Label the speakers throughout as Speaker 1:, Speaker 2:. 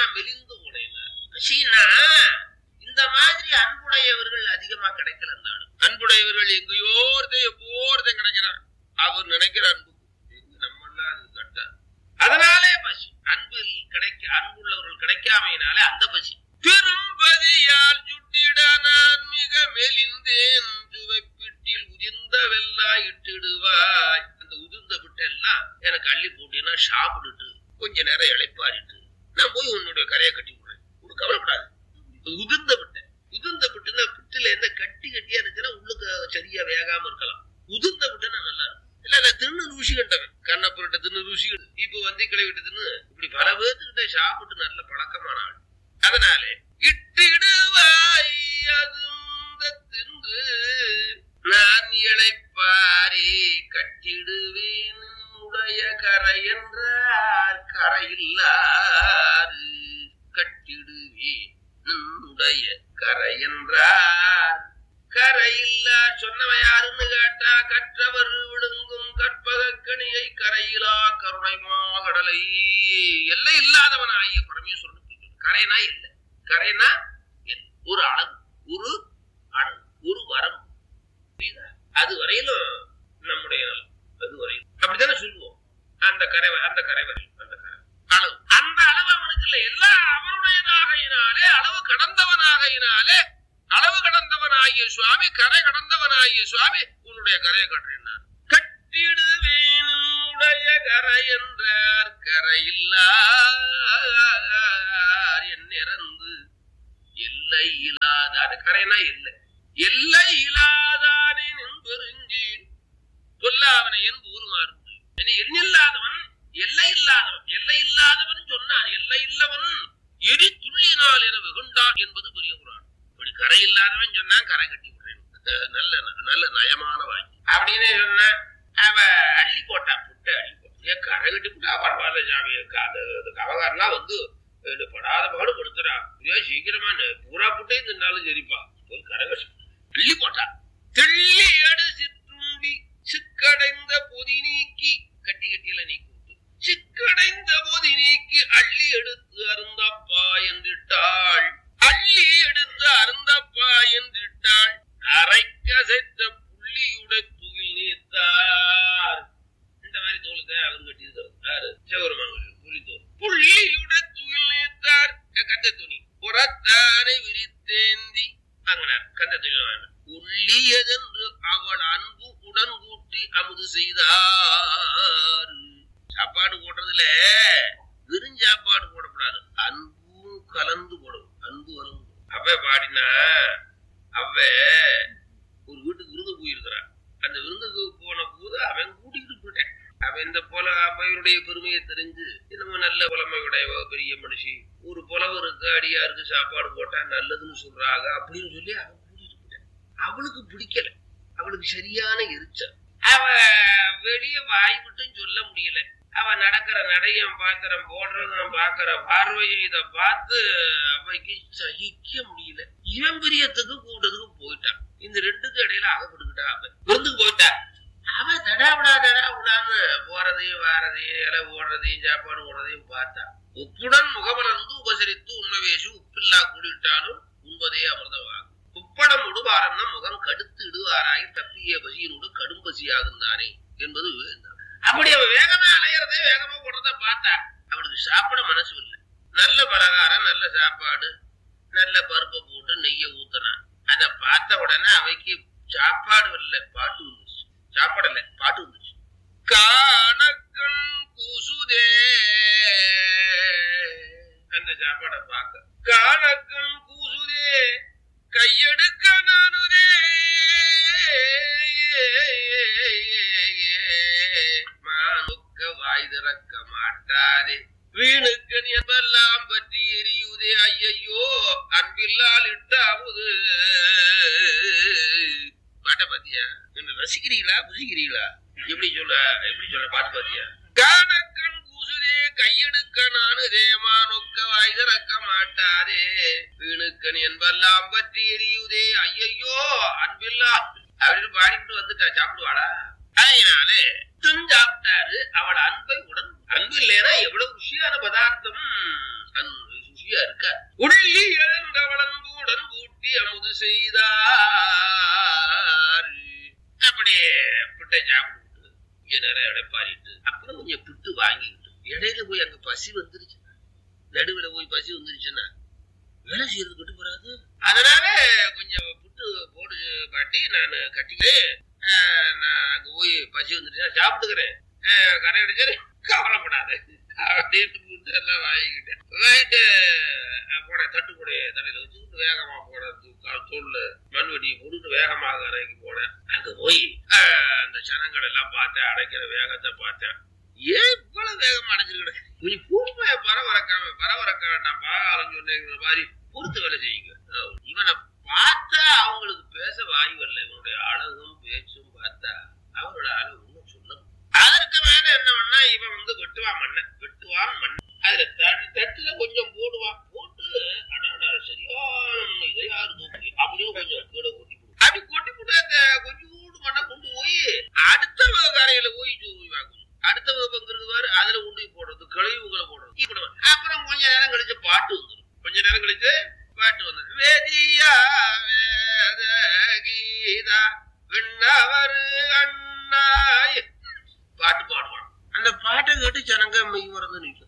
Speaker 1: மெலிந்து உடையினார் பசின்னா இந்த மாதிரி அன்புடையவர்கள் அதிகமா கிடைக்கல இந்த ஆளு அன்புடையவர்கள் எங்கேயோ ஒருத்தன் எப்போ ஒருத்தன் கிடைக்கிறான் அவர் நினைக்கிற அன்பு எங்க நம்மளாம் அது கட்ட அதனாலே பசி அன்பு கிடைக்க அன்புள்ளவர்கள் கிடைக்காமையினாலே அந்த பசி திரும்பதியால் சுட்டிட நான் மிக மெலிந்தேன் சுவைப்பிட்டில் உதிர்ந்த வெள்ளா இட்டிடுவாய் அந்த உதிர்ந்த விட்டெல்லாம் எனக்கு அள்ளி போட்டீங்கன்னா சாப்பிட்டுட்டு கொஞ்ச நேரம் இளைப்பாரிட்டு நான் போய் உன்னுடைய கரையை கட்டி விடுறேன் உனக்கு கவலைப்படாது அது உதிர்ந்த விட்டை உதிர்ந்த விட்டுனா புட்டுல எந்த கட்டி கட்டியா இருக்குன்னா உள்ளுக்கு சரியா வேகாம இருக்கலாம் உதிர்ந்த விட்டுனா நல்லா இருக்கும் இல்ல இல்ல தின்னு ருசி கண்டவன் கண்ணப்புரட்ட தின்னு ருசி கண்டு. இப்ப வந்து கிளவிட்டு தின்னு இப்படி பல பேர்த்துக்கிட்ட சாப்பிட்டு நல்ல பழக்கமான ஆள் அதனாலே இட்டிடுவாய் அதுந்த தின்று நான் இழைப்பாரி கட்டிடுவேன் உடைய கரை என்றார் கரையில்லாறு கட்டிடுவேன் உடைய கரை என்றார் கரையில்லா சொன்னவன் யாருன்னு கேட்டா கற்றவர் விழுங்கும் கற்பகக்கணியை கரையிலா கருணைமா கடலை எல்லை இல்லாதவன் ஆகிய பரமேஸ்வரன் கரைனா இல்லை கரைனா இல்லை. ஒரு அளவு ஒரு அளவு ஒரு வரம் புரியுதா அது வரையிலும் நம்முடைய நலம் அது வரையிலும் அப்படித்தானே சொல்லுவோம் அந்த கரை வ- அந்த கரை வரையில் அந்த கரை அளவு அந்த அளவு அவனுக்கு இல்லை எல்லாம் அவனுடையதாகையினாலே அளவு கடந்தவனாகையினாலே அளவு கடந்தவனாகிய சுவாமி கரை கடந்தவனாகிய சுவாமி உன்னுடைய கரையை கட்டுறார் கட்டிடுவேன் உடைய கரை என்றார் கரையில்லார் என் இறந்து எல்லை இல்லாதார் கரைனா இல்லை எல்லை இல்லாதானே பெருஞ்சீன் சொல்ல அவனை என் ஊருமாறு எண்ணில்லாதவன் எல்லை இல்லாதவன் எல்லை இல்லாதவன் சொன்னான் எல்லை இல்லவன் எரி துள்ளினால் என வெகுண்டான் என்பது பெரிய குரான் இப்படி கரை இல்லாதவன் சொன்னான் கரை கட்டி விடுறேன் அஹ் நல்ல ந- நல்ல நயமான வாங்கி அப்படின்னு சொன்னா அவ அள்ளி போட்டா புட்டை அள்ளி போட்டா ஏன் கரை கட்டி விட்டா பரவாயில்ல சாமி அது அது கவகாரம்லாம் வந்து இது படாத பாடு படுத்துறா ஏன் சீக்கிரமா நெ- பூரா புட்டையும் தின்னாலும் சரிப்பா போய் கரை கட்டி அள்ளி போட்டா தெள்ளி எடு சிற்றுண்டி சிக்கடைந்த பொதி நீக்கி கட்டி கட்டியில நீக்கி விட்டு சிக்கடைந்த பொதி நீக்கி அள்ளி எடுத்து அருந்தப்பா என்றிட்டாள் அள்ளி எடுத்து அருந்தப்பா என்றிட்டாள் அரைக்கசைத்த புள்ளியுட துகில் நீத்தார் இந்த மாதிரி தோலுக்கு அவர் கட்டியிருக்கிறது யாரு சிவருமாங்க புள்ளி தோல் புள்ளியுட துகில் நீத்தார் கந்த துணி புறத்தானை விரித்தேந்தி வாங்கினார் கந்த துணி வாங்கினார் உள்ளியதென்று அவள் அன்பு உடன் கூட்டி அமுது செய்தார் சாப்பாடு போடுறதுல வெறும் சாப்பாடு போடக்கூடாது அன்பும் கலந்து போடணும் அன்பு கலந்து அவ பாடினா அவ ஒரு வீட்டுக்கு விருந்து போயிருக்கிறான் அந்த விருந்துக்கு போன போது அவன் கூட்டிக்கிட்டு போயிட்டேன் அவன் இந்த போல அம்மையுடைய பெருமையை தெரிஞ்சு என்னமோ நல்ல புலமையுடையவ பெரிய மனுஷி ஒரு புலவருக்கு அடியாருக்கு சாப்பாடு போட்டா நல்லதுன்னு சொல்றாங்க அப்படின்னு சொல்லி அவன் கூட்டிட்டு போயிட்டான் அவளுக்கு பிடிக்கல அவளுக்கு சரியான எரிச்சல் அவ வெளிய வாய் விட்டும் சொல்ல முடியல அவ நடக்கிற நடையும் பாத்திரம் போடுறதும் பாக்குற பார்வையும் இத பார்த்து அவைக்கு சகிக்க முடியல இவன் பிரியத்துக்கு கூட்டத்துக்கு போயிட்டான் இந்த ரெண்டுக்கு இடையில அகப்பட்டுக்கிட்டா அவன் விருந்துக்கு போயிட்டா அவன் தடாவிடா தடாவிடான்னு போறதையும் வாரதையும் இலை ஓடுறதையும் சாப்பாடு ஓடுறதையும் பார்த்தா உப்புடன் முகமலர்ந்து உபசரித்து உண்மவேசு உப்பில்லா கூடிட்டாலும் உண்பதே அமிர்தமாகும் உப்படம் உடுவாரன்னா முகம் கடுத்து இடுவாராய் தப்பிய பசியினோடு கடும் பசியாகுந்தானே என்பது விவேகம். அப்படி அவன் வேகமா அலையறதே வேகமா போடுறத பார்த்தா அவனுக்கு சாப்பிட மனசு இல்லை நல்ல பலகாரம் நல்ல சாப்பாடு நல்ல பருப்பை போட்டு நெய்ய ஊத்துனான் அத பார்த்த உடனே அவைக்கு சாப்பாடு இல்லை பாட்டு வந்துச்சு சாப்பாடு இல்லை பாட்டு வந்துச்சு காணக்கண் கூசுதே அந்த சாப்பாடை பார்க்க காணக்கண் கூசுதே கையெடுக்க நானுதே மானுக்க வாய் திறக்க மாட்டாதே வீணுக்கு என்பெல்லாம் பற்றி எரியுதே ஐயையோ அன்பில்லால் இட்டாவது பாட்ட பாத்தியா என்ன ரசிக்கிறீங்களா புசிக்கிறீங்களா எப்படி சொல்ல எப்படி சொல்ல பாட்டு பாத்தியா காணக்கண் கூசுதே கையெடுக்க நானு தேமா நொக்க வாய் திறக்க மாட்டாதே வீணுக்கன் என்பெல்லாம் பற்றி எரியுதே ஐயையோ அன்பில்லா அப்படின்னு பாடிட்டு வந்துட்டா சாப்பிடுவாளா அதனாலே சாப்பிட்டாரு அவள் அன்பை உடன் அன்பு இல்லைன்னா எவ்வளவு ருசியான பதார்த்தம் அன்பு ருசியா ருசியா இருக்கா உள்ளி எழுந்தவளன் கூடன் கூட்டி அமுது செய்தார் அப்படியே பிட்டை சாப்பிட்டு இங்க நிறைய இடைப்பாரிட்டு அப்புறம் கொஞ்சம் பிட்டு வாங்கிக்கிட்டு இடையில போய் அங்க பசி வந்துருச்சு நடுவுல போய் பசி வந்துருச்சுன்னா வேலை செய்யறது கட்டு போறாது அதனால கொஞ்சம் புட்டு போடு பாட்டி நான் கட்டிக்கிறேன் ஆஹ் நான் அங்க போய் பசி வந்துருச்சுன்னா சாப்பிட்டுக்கிறேன் ஆஹ் கரை அடிச்சு கவலைப்படாது அப்படின்னு புட்டு எல்லாம் வாங்கிக்கிட்டேன் வாங்கிட்டு ஆஹ் போனேன் தட்டு கூட தலையில வச்சுக்கிட்டு வேகமா போனேன் தூ- தோல்ல மண்வெடியை போட்டுட்டு வேகமாக அறைக்கு போனேன் அங்க போய் ஆஹ் அந்த சனங்கள் எல்லாம் பார்த்தேன் அடைக்கிற வேகத்தை பார்த்தேன் ஏன் இவ்வளவு வேகமா அடைச்சிருக்க கொஞ்சம் பொறுமையா பரவறக்காம பரவறக்க வேண்டாம் பாகாலம் சொன்னேங்கிற மாதிரி பொறுத்து வேலை செய்யுங்க அஹ் இவனை பார்த்தா அவங்களுக்கு பேச வாய் வரல இவனுடைய அழகும் பேச்சும் பார்த்தா அவரோட அழகு ஒன்றும் சொல்ல முடியாது. அதற்கு மேல என்ன பண்ணா இவன் வந்து வெட்டுவான் மண்ணை வெட்டுவான் மண்ணை அதுல த- தட்டுல கொஞ்சம் போடுவான் போட்டு அடாடா சரியான இதை யாரு தூக்கி அப்படின்னு கொஞ்சம் கீழே கொட்டி போடு அப்படி கொட்டி போட்டு அந்த கொஞ்சோண்டு மண்ணை கொண்டு போய் அடுத்த கரையில போய் தூக்குவாங்க அடுத்த பங்கு இருக்குவாரு அதுல கொண்டு போய் போடுறது கழிவுகளை போடுறது இப்படி போடுவாங்க. அப்புறம் கொஞ்ச நேரம் கழிச்சு பாட்டு வந்துடும் கொஞ்ச நேரம் கழிச்சு பாட்டு வந்துடும் வேதியா வேத கீதா விண்ணவர் அண்ணாய் பாட்டு பாடுவான் அந்த பாட்டை கேட்டு ஜனங்க மெய் மறந்து நிற்கும்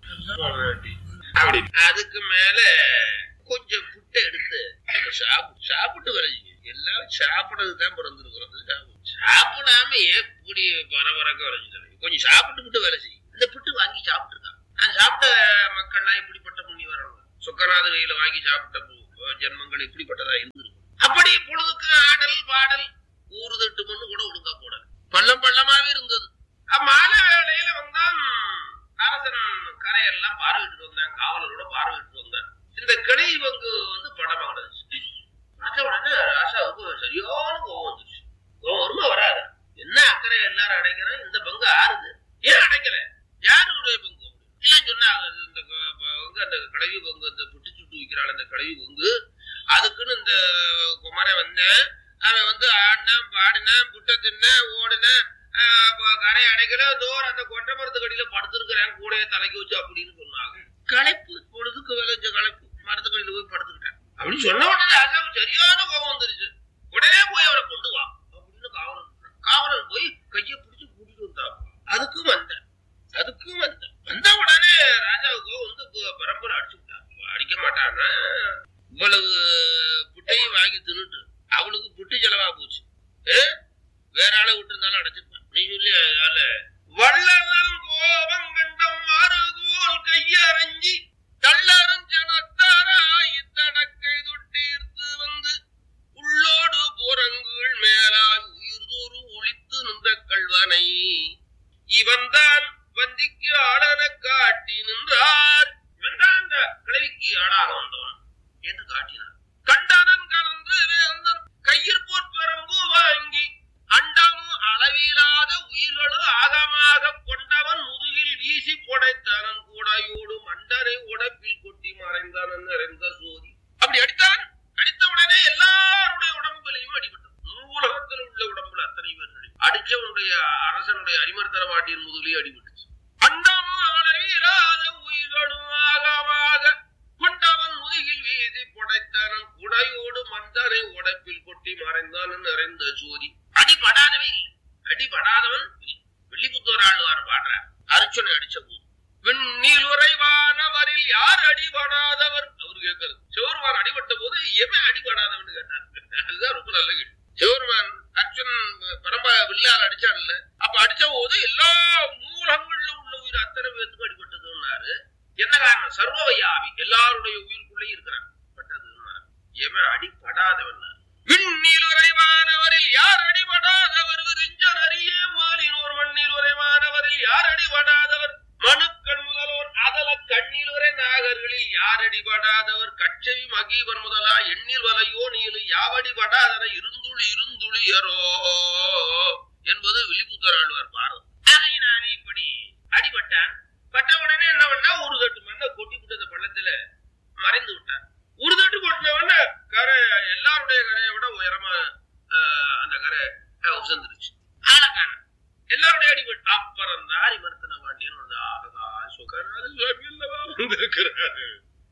Speaker 1: அப்படி அதுக்கு மேல கொஞ்சம் புட்டை எடுத்து நம்ம சாப்பிட்டு சாப்பிட்டு விளைஞ்சிங்க எல்லாம் சாப்பிடறது தான் பிறந்திருக்கிறோம் சாப்பிடாம எப்படி பரபரக்க விளைஞ்சிட்டாங்க கொஞ்சம் சாப்பிட்டு விட்டு வேலை செய்யும் இந்த புட்டு வாங்கி சாப்பிட்டுருக்கான் அந்த சாப்பிட்ட மக்கள்லாம் எப்படிப்பட்ட புண்ணி வரணும் சொக்கநாத கையில வாங்கி சாப்பிட்ட பு- ஜென்மங்கள் எப்படிப்பட்டதா இருந்திருக்கும் அப்படி பொழுதுக்கு ஆடல் பாடல் ஊரு தட்டு மண்ணு கூட ஒழுங்கா போடல பள்ளம் பள்ளமாவே இருந்தது அப்ப மாலை வேளையில வந்தான் அரசன் கரையெல்லாம் பார்வையிட்டு வந்தான் காவலரோட பார்வையிட்டு வந்தான் இந்த கிளை பங்கு வந்து படமா கிடந்துச்சு பார்த்த உடனே ராசாவுக்கு சரியான கோவம் வந்துச்சு கோவம் வருமா வராது என்ன அக்கறை எல்லாரும் அடைக்கிறோம் இந்த பங்கு ஆறுது ஏன் அடைக்கல யாருடைய பங்கு ஏன் சொன்னாங்க இது இந்த க- பங்கு அந்த கழுவி பங்கு அந்த புட்டு சுட்டு வைக்கிறாள் அந்த கழுவி பங்கு அதுக்குன்னு இந்த குமரன் வந்தேன் அவன் வந்து ஆடினான் பாடினான் புட்டை தின்னான் ஓடினான் ஆஹ் அப்ப கரை அடைக்கல தோர் அந்த கொட்டை மரத்து கடியில படுத்திருக்கிறேன் கூடைய தலைக்கு வச்சு அப்படின்னு சொன்னாங்க களைப்பு பொழுதுக்கு விளைஞ்ச களைப்பு மரத்துக்கடியில போய் படுத்துக்கிட்டேன் அப்படின்னு சொன்ன உடனே ராஜாவுக்கு சரியான கோபம் வந்துருச்சு உடனே போய் அவரை கொண்டு வா அப்படின்னு காவலன் சொன்னான். காவலன் போய் கையை பிடிச்சு கூட்டிட்டு வந்தான் அதுக்கும் வந்தேன் அதுக்கும் வந்தேன் வந்த உடனே ராஜாவுக்கு வந்து ப- பரம்பரை அடிச்சு விட்டான் அடிக்க மாட்டான்னா இவ்வளவு புட்டையும் வாங்கி தின்னுட்டு அவளுக்கு புட்டு செலவா போச்சு ஏ? வேற ஆளை விட்டு இருந்தாலும் அடைச்சிருப்பான் நீ சொல்லி ஆள வள்ளலும் கோபம் கண்டம் மாறுகோல் கையறைஞ்சி தள்ளரும் ஜனத்தாராய் தடக்கை தொட்டீர்த்து வந்து உள்ளோடு புறங்குள் மேலாய் உயிர்தோறு ஒளித்து நின்ற கள்வனை இவன்தான் வந்திக்கு ஆளன காட்டி நின்றார் இவன்தான் அந்த கிழவிக்கு ஆளாக வந்தவன் என்று காட்டினார் கண்டனன் கலந்து வேந்தன் கையிற்போர் பெரும்பு வாங்கி அண்டமும் அளவிலாத உயிர்களும் ஆகமாக கொண்டவன் முதுகில் வீசி புடைத்தனன் கூடையோடு மண்டனை உடப்பில் கொட்டி மறைந்தனன் நிறைந்த சோதி அப்படி அடித்தான் அடித்த உடனே எல்லாருடைய உடம்புலையும் அடிபட்டது உலகத்தில் உள்ள உடம்புல அத்தனை பேர் அடி- அடிச்சவனுடைய அரசனுடைய அரிமர்த்தன வாட்டியின் முதுகிலே அடிபட்டுச்சு அண்டமும் அளவிலாத உயிர்களும் ஆகமாக கொண்டவன் முதுகில் வீசி புடைத்தனன் குடையோடு மந்தனை உடைப்பில் கொட்டி மறைந்தான் நிறைந்த ஜோதி அடிபடாதவே இல்லை அடிபடாதவன் இல்லை. வெள்ளிபுத்தூர் ஆழ்வார் பாடுறார் அர்ச்சனை அடிச்ச போது விண்ணில் உறைவானவரில் யார் அடிபடாதவர் அவரு கேட்கறது சிவருமான் அடிபட்ட போது எவன் அடிபடாதவன் கேட்டார் அதுதான் ரொம்ப நல்ல கேள்வி சிவருமான் அர்ச்சன் பரம்ப வில்லால் அடிச்சான்ல அப்ப அடிச்ச போது எல்லா மூலங்கள்ல உள்ள உயிர் அத்தனை பேத்துக்கும் அடிபட்டதுன்னாரு என்ன காரணம் சர்வவையாவி எல்லாருடைய உயிருக்குள்ளேயும் இருக்கிறான் பட்டதுன்னாரு எவன் அடிபடாதவன் விண்ணில் உறைவானவரில் யார் அடிபடாதவர் விரிஞ்சன் அறிய மாலினோர் மண்ணில் உறைவானவரில் யார் அடிபடாதவர் மனுக்கள் முதல்வோர் அதல கண்ணில் உரை நாகர்களில் யார் அடிபடாதவர் கச்சவி மகீவன் முதலா எண்ணில் வலையோ நீலு யாவடிபடாதன இருந்துளி இருந்துளியரோ என்பது விழிப்புத்தர் ஆழ்வார் பாரதம் ஆகையினாலே இப்படி அடிபட்டான் பட்ட உடனே என்ன பண்ணா ஒரு தட்டு மண்ணை கொட்டி விட்டு அந்த பள்ளத்துல மறைந்து விட்டான் ஒரு தட்டு கொட்டினவன கரை எல்லாருடைய கரையை விட உயரமா ஆஹ், அந்த கரை ஆஹ், உசந்துருச்சு ஆளக்கான எல்லாருடைய அடிபட்டு அப்புறம் தாரி மருத்துவ வாண்டியன் ஒரு ஆகா சுகராஜ சுவாமி அல்லவா வந்திருக்கிறாரு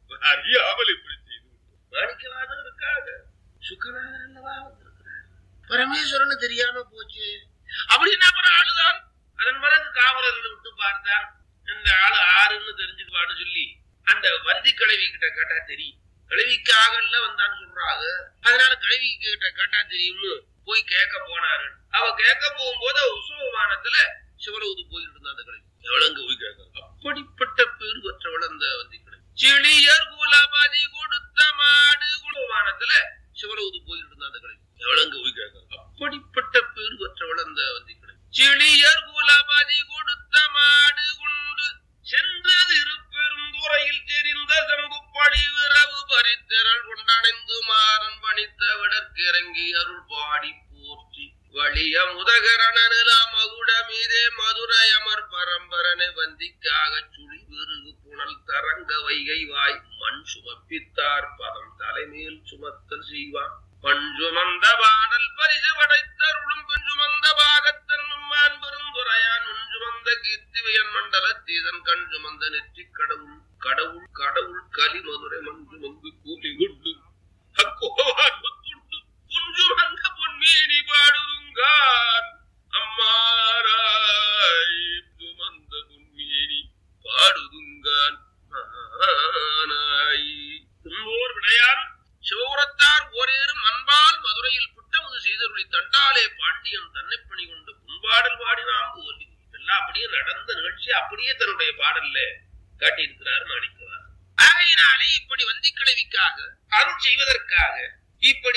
Speaker 1: அறியாமல் இப்படி செய்து மாணிக்கவாதருக்காக சுக்கநாதர் அல்லவா வந்திருக்கிறார் பரமேஸ்வரன் தெரியாம போச்சு அப்படின்னா அப்புறம் ஆளுதான் அதன் பிறகு காவலர்களை விட்டு பார்த்தான் இந்த ஆளு ஆறுன்னு தெரிஞ்சுக்குவான்னு சொல்லி அந்த வந்தி கிழவி கிட்ட கேட்டா தெரியும் கிழவிக்காகல வந்தான்னு சொல்றாங்க அதனால கிழவி கிட்ட கேட்டா தெரியும்னு போய் கேட்க போனாரு அவ கேட்க போகும்போது உற்சவமானத்துல சிவலவுது போயிட்டு இருந்தா அந்த கிழவி எவ்வளவு போய் கேட்க அப்படிப்பட்ட பேர் பெற்றவள் அந்த வந்தி கிழவி செழியர் குலபதி கொடுத்த மாடு குலவானத்துல சிவலவுது போயிட்டு இருந்தா அந்த கிழவி எவ்வளவு போய் கேட்க அப்படிப்பட்ட பேர் பெற்றவள் அந்த வந்தி கிழவி செழியர் குலபதி கொடுத்த மாடு கொண்டு சென்றது இருப்பெருந்துறையில் தெரிந்த செம்புப்படி விரவு பரித்திரள் கொண்டடைந்து மாறன் பணித்த விடற்கிறங்கி அருள் பாடி போற்றி வழிய முதகரணனில மகுட மீதே மதுரை அமர் பரம்பரனை வந்திக்காக சுழி விருகு புனல் தரங்க வைகை வாய் மண் சுமப்பித்தார் பதம் தலைமேல் சுமத்தல் செய்வான் பஞ்சுமந்த பாடல் பரிசு படைத்தருளும் பெஞ்சுமந்த பாகத்தன் நம்மான் பெருந்துரையான் உஞ்சுமந்த கீர்த்திவையன் மண்டலத்தீதன் கண் சுமந்த நெற்றி கடவுள் கடவுள் கடவுள் கலி மதுரை மஞ்சு மந்து கூலி கொண்டு அக்கோவான் முத்துண்டு புஞ்சுமந்த பொன்மேனி பாடுதுங்கான் அம்மாராய் சுமந்த பொன்மேனி பாடுதுங்கான் ஆனாய் திருவோர் விடையான் சிவபுரத்தார் ஓரேறும் அன்பால் மதுரையில் புட்டமுது செய்தருளி தண்டாலே பாண்டியன் தன்னை பணி கொண்டு புண்பாடல் பாடினாம் ஓலி எல்லாம் அப்படியே நடந்த நிகழ்ச்சி அப்படியே தன்னுடைய பாடல்ல காட்டியிருக்கிறார் மாணிக்கவார் ஆகையினாலே இப்படி வந்தி கிழவிக்காக அருள் செய்வதற்காக இப்படி